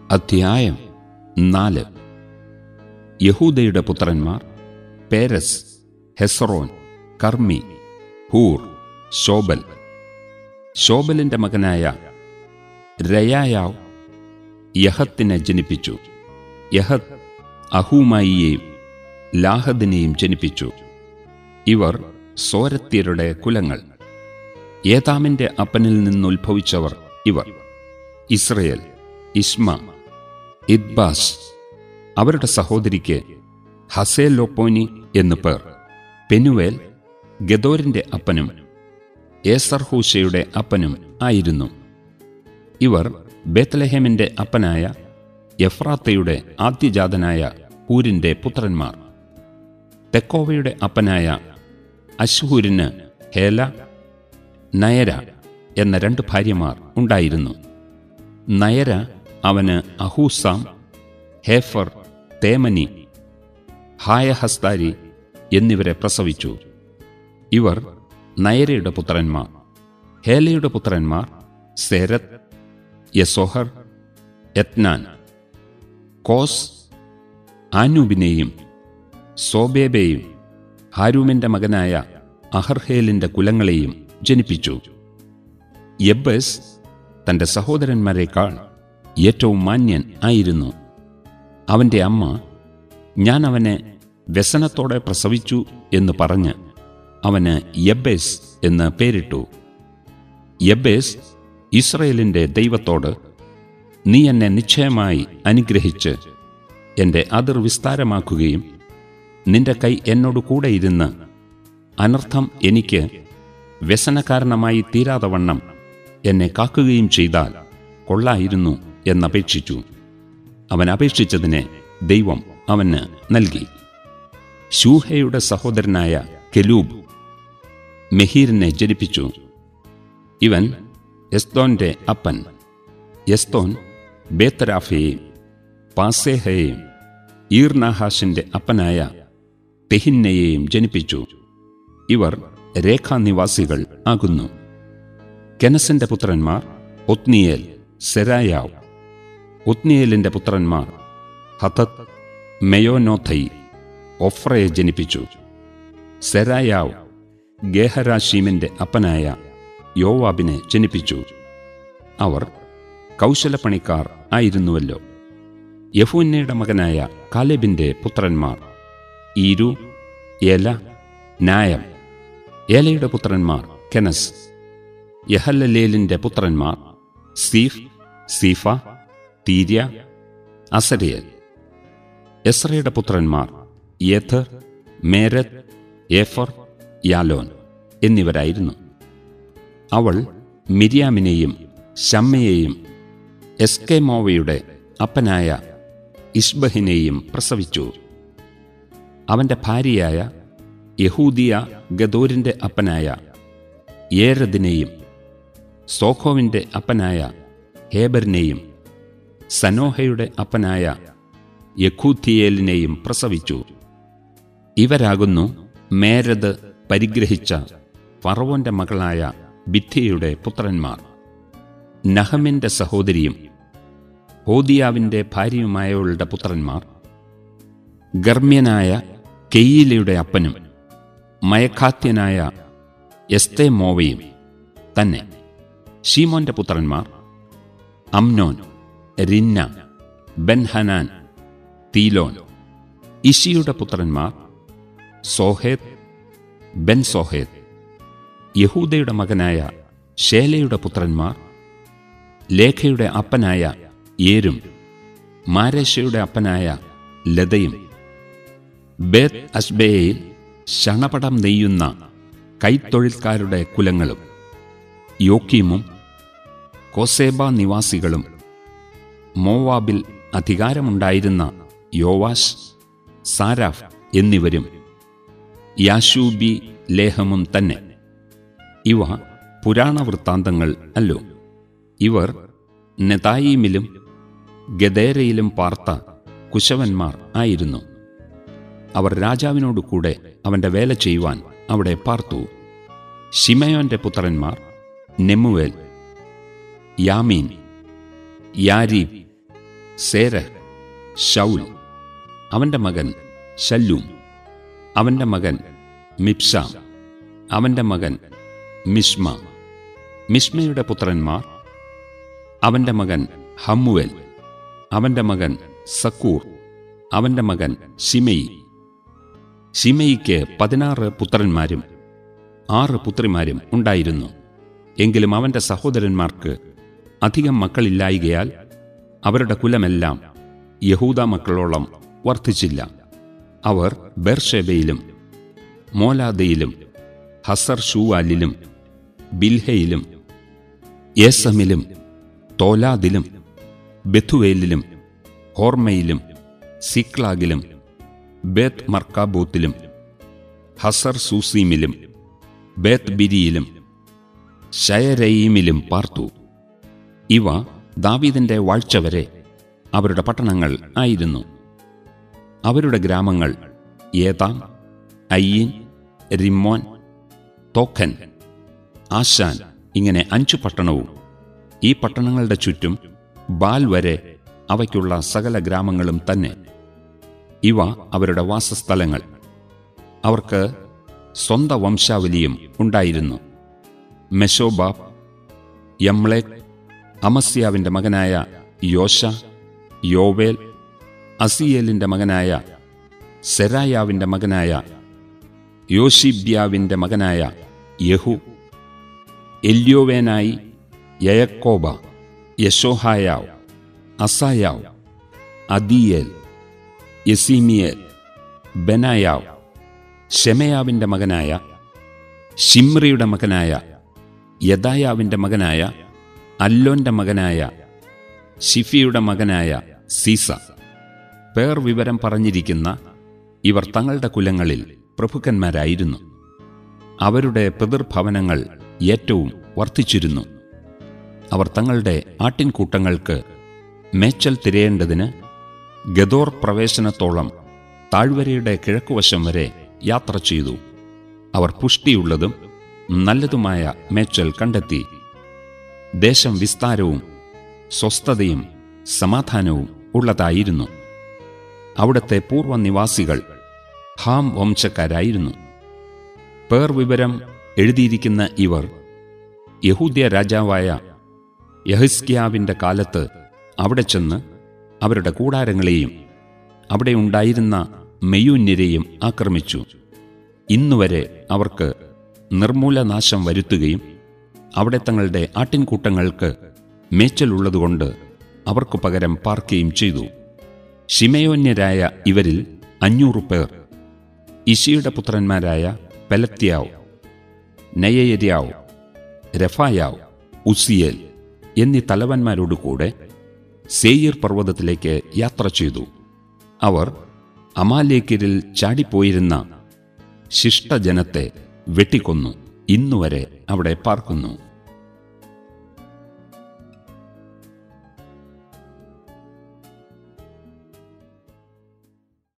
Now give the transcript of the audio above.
അധ്യായം നാല് യഹൂദയുടെ പുത്രന്മാർ പേരസ് ഹെസ്റോൻ കർമ്മി ഹൂർ ശോബൽ ശോബലിന്റെ മകനായ രയായാവ് യഹത്തിനെ ജനിപ്പിച്ചു യഹത്ത് അഹൂമായിയെയും ലാഹദിനെയും ജനിപ്പിച്ചു ഇവർ സോരത്യരുടെ കുലങ്ങൾ ഏതാമിന്റെ അപ്പനിൽ നിന്നുത്ഭവിച്ചവർ ഇവർ ഇസ്രയേൽ ഇസ്മ ഇദ്ബാസ് അവരുടെ സഹോദരിക്ക് ഹസേലോപ്പോനി എന്നു പേർ പെനുവേൽ ഗദോരിന്റെ അപ്പനും ഏസർഹൂഷയുടെ അപ്പനും ആയിരുന്നു ഇവർ ബേത്ലഹേമിന്റെ അപ്പനായ എഫ്രാത്തയുടെ ആദ്യജാതനായ ഹൂരിന്റെ പുത്രന്മാർ തെക്കോവയുടെ അപ്പനായ അശ്ഹൂരിന് ഹേല നയര എന്ന രണ്ട് ഭാര്യമാർ ഉണ്ടായിരുന്നു നയര അവന് അഹൂസാം ഹേഫർ തേമനി ഹായഹസ്താരി എന്നിവരെ പ്രസവിച്ചു ഇവർ നയരയുടെ പുത്രന്മാർ ഹേലയുടെ പുത്രന്മാർ സേരത് യസോഹർ എത്നാൻ കോസ് ആനൂബിനെയും സോബേബെയും ഹാരൂമിന്റെ മകനായ അഹർഹേലിന്റെ കുലങ്ങളെയും ജനിപ്പിച്ചു യബ്ബസ് തന്റെ സഹോദരന്മാരെക്കാൾ ഏറ്റവും മാന്യൻ ആയിരുന്നു അവന്റെ അമ്മ ഞാൻ അവനെ വ്യസനത്തോടെ പ്രസവിച്ചു എന്ന് പറഞ്ഞ് അവന് യബ്ബേസ് എന്ന് പേരിട്ടു യബ്ബേസ് ഇസ്രയേലിന്റെ ദൈവത്തോട് നീ എന്നെ നിശ്ചയമായി അനുഗ്രഹിച്ച് എന്റെ അതിർ വിസ്താരമാക്കുകയും നിന്റെ കൈ എന്നോട് കൂടെ ഇരുന്ന് അനർത്ഥം എനിക്ക് വ്യസനകാരണമായി തീരാതെ വണ്ണം എന്നെ കാക്കുകയും ചെയ്താൽ കൊള്ളായിരുന്നു എന്നപേക്ഷിച്ചു അവൻ അപേക്ഷിച്ചതിനെ ദൈവം അവന് നൽകി ശൂഹയുടെ സഹോദരനായ കെലൂബ് മെഹീറിനെ ജനിപ്പിച്ചു ഇവൻ എസ്തോന്റെ അപ്പൻ എസ്തോൻ ബേത്തരാഫയെയും പാസേഹയെയും ഈർനാഹാഷിന്റെ അപ്പനായ തെഹിന്നയെയും ജനിപ്പിച്ചു ഇവർ രേഖാനിവാസികൾ ആകുന്നു കെനസിന്റെ പുത്രന്മാർ ഒത്നിയേൽ സെരായാവ് ഒത്നിയേലിന്റെ പുത്രന്മാർ ഹതത് മെയോനോഥൈ ഒഫ്രയെ ജനിപ്പിച്ചു സെരായാവ് ഗേഹരാശീമിന്റെ അപ്പനായ യോവാബിനെ ജനിപ്പിച്ചു അവർ കൗശലപ്പണിക്കാർ ആയിരുന്നുവല്ലോ യഫൂന്നയുടെ മകനായ കാലേബിന്റെ പുത്രന്മാർ ഈരു ഏല നായം ഏലയുടെ പുത്രന്മാർ കെനസ് യഹലലേലിന്റെ പുത്രന്മാർ സീഫ് സീഫ തീര്യ അസരയൽ എസ്രയുടെ പുത്രന്മാർ യഥർ മേരത് ഏഫർ യാലോൻ എന്നിവരായിരുന്നു അവൾ മിരിയാമിനെയും ഷമ്മയെയും എസ്കേമോവയുടെ അപ്പനായ ഇഷ്ബഹിനെയും പ്രസവിച്ചു അവന്റെ ഭാര്യയായ യഹൂദിയ ഗദോരിന്റെ അപ്പനായ ഏരദിനെയും സോഖോവിന്റെ അപ്പനായ ഹേബറിനെയും സനോഹയുടെ അപ്പനായ യഖൂത്തിയേലിനെയും പ്രസവിച്ചു ഇവരാകുന്നു മേരത് പരിഗ്രഹിച്ച ഫറവോന്റെ മകളായ ബിഥിയുടെ പുത്രന്മാർ നഹമിന്റെ സഹോദരിയും ഹോദിയാവിന്റെ ഭാര്യയുമായവളുടെ പുത്രന്മാർ ഗർമ്മ്യനായ കെയ്യിലയുടെ അപ്പനും മയഖാത്യനായ എസ്തേമോവയും തന്നെ ഷീമോന്റെ പുത്രന്മാർ അംനോൻ റിന്ന ബെൻഹനാൻ തീലോൻ ഇഷിയുടെ പുത്രന്മാർ സോഹേത് ബെൻ സോഹേത് യഹൂദയുടെ മകനായ ഷേലയുടെ പുത്രന്മാർ ലേഖയുടെ അപ്പനായ ഏരും മാരേഷയുടെ അപ്പനായ ലതയും ബേത് അഷ്ബേയിൽ ശണപടം നെയ്യുന്ന കൈത്തൊഴിൽക്കാരുടെ കുലങ്ങളും യോക്കീമും കോസേബ നിവാസികളും മോവാബിൽ അധികാരമുണ്ടായിരുന്ന യോവാഷ് സാരാഫ് എന്നിവരും യാശൂബി ലേഹമും തന്നെ ഇവ പുരാണ വൃത്താന്തങ്ങൾ അല്ലോ ഇവർ നെതായീമിലും ഗദേരയിലും പാർത്ത കുശവന്മാർ ആയിരുന്നു അവർ രാജാവിനോടു കൂടെ അവന്റെ വേല ചെയ്യുവാൻ അവിടെ പാർത്തു ഷിമയോന്റെ പുത്രന്മാർ നെമുവേൽ യാമീൻ യാരീബ് സേരഹ് ഷൗൽ അവൻ്റെ മകൻ ശല്ലൂം അവൻ്റെ മകൻ മിപ്സാം അവൻ്റെ മകൻ മിഷ്മ മിഷ്മയുടെ പുത്രന്മാർ അവൻ്റെ മകൻ ഹമ്മുവേൽ അവൻ്റെ മകൻ സക്കൂർ അവൻ്റെ മകൻ ഷിമയി ഷിമയിക്ക് പതിനാറ് പുത്രന്മാരും ആറ് പുത്രിമാരും ഉണ്ടായിരുന്നു എങ്കിലും അവൻ്റെ സഹോദരന്മാർക്ക് അധികം മക്കളില്ലായികയാൽ അവരുടെ കുലമെല്ലാം യഹൂദ മക്കളോളം വർദ്ധിച്ചില്ല അവർ ബെർഷെബയിലും മോലാദയിലും ഹസർ ഷൂവാലിലും ബിൽഹയിലും ഏസമിലും തോലാദിലും ബെഥുവേലിലും ഹോർമയിലും സിക്ലാഗിലും ബേത്ത് മർക്കാബൂത്തിലും ഹസർ സൂസീമിലും ബേത്ത് ബിരിയിലും ഷയരയീമിലും പാർത്തു ഇവ ദാവീദിന്റെ വാഴ്ച വരെ അവരുടെ പട്ടണങ്ങൾ ആയിരുന്നു അവരുടെ ഗ്രാമങ്ങൾ ഏതാം അയ്യീൻ റിമ്മോൻ തോഖൻ ആശാൻ ഇങ്ങനെ അഞ്ചു പട്ടണവും ഈ പട്ടണങ്ങളുടെ ചുറ്റും ബാൽ വരെ അവയ്ക്കുള്ള സകല ഗ്രാമങ്ങളും തന്നെ ഇവ അവരുടെ വാസസ്ഥലങ്ങൾ അവർക്ക് സ്വന്ത വംശാവലിയും ഉണ്ടായിരുന്നു മെഷോബാബ് യംളേക് അമസ്യാവിന്റെ മകനായ യോശ യോവേൽ അസിയേലിന്റെ മകനായ സെരായാവിന്റെ മകനായ യോഷിബ്യാവിന്റെ മകനായ യഹു എല്യോവേനായി യയക്കോബ യശോഹായാവ് അസായാവ് അദിയേൽ യസീമിയേൽ ബെനായാവ് ഷെമയാവിന്റെ മകനായ ഷിമ്രിയുടെ മകനായ യദായാവിന്റെ മകനായ അല്ലോന്റെ മകനായ ഷിഫിയുടെ മകനായ സീസ പേർ വിവരം പറഞ്ഞിരിക്കുന്ന ഇവർ തങ്ങളുടെ കുലങ്ങളിൽ പ്രഭുക്കന്മാരായിരുന്നു അവരുടെ പിതൃഭവനങ്ങൾ ഏറ്റവും വർദ്ധിച്ചിരുന്നു അവർ തങ്ങളുടെ ആട്ടിൻകൂട്ടങ്ങൾക്ക് മേച്ചൽ തിരയേണ്ടതിന് ഗദോർ പ്രവേശനത്തോളം താഴ്വരയുടെ കിഴക്കുവശം വരെ യാത്ര ചെയ്തു അവർ പുഷ്ടിയുള്ളതും നല്ലതുമായ മേച്ചൽ കണ്ടെത്തി ദേശം വിസ്താരവും സ്വസ്ഥതയും സമാധാനവും ഉള്ളതായിരുന്നു അവിടുത്തെ പൂർവ്വനിവാസികൾ ഹാം വംശക്കാരായിരുന്നു പേർ വിവരം എഴുതിയിരിക്കുന്ന ഇവർ യഹൂദ്യ രാജാവായ യഹിസ്കിയാവിന്റെ കാലത്ത് അവിടെ ചെന്ന് അവരുടെ കൂടാരങ്ങളെയും അവിടെ ഉണ്ടായിരുന്ന മെയ്യൂന്യരെയും ആക്രമിച്ചു ഇന്നുവരെ അവർക്ക് നിർമൂലനാശം വരുത്തുകയും അവിടെ തങ്ങളുടെ ആട്ടിൻകൂട്ടങ്ങൾക്ക് മേച്ചലുള്ളതുകൊണ്ട് അവർക്ക് പകരം പാർക്കുകയും ചെയ്തു ഷിമയോന്യരായ ഇവരിൽ അഞ്ഞൂറ് പേർ ഇഷിയുടെ പുത്രന്മാരായ പെലത്യാവ് നയയര്യാവ് രഫായാവ് ഉസിയേൽ എന്നീ തലവന്മാരോടുകൂടെ സേയിർ പർവ്വതത്തിലേക്ക് യാത്ര ചെയ്തു അവർ അമാലേക്കരിൽ ചാടിപ്പോയിരുന്ന ശിഷ്ടജനത്തെ വെട്ടിക്കൊന്നു ഇന്നുവരെ അവിടെ പാർക്കുന്നു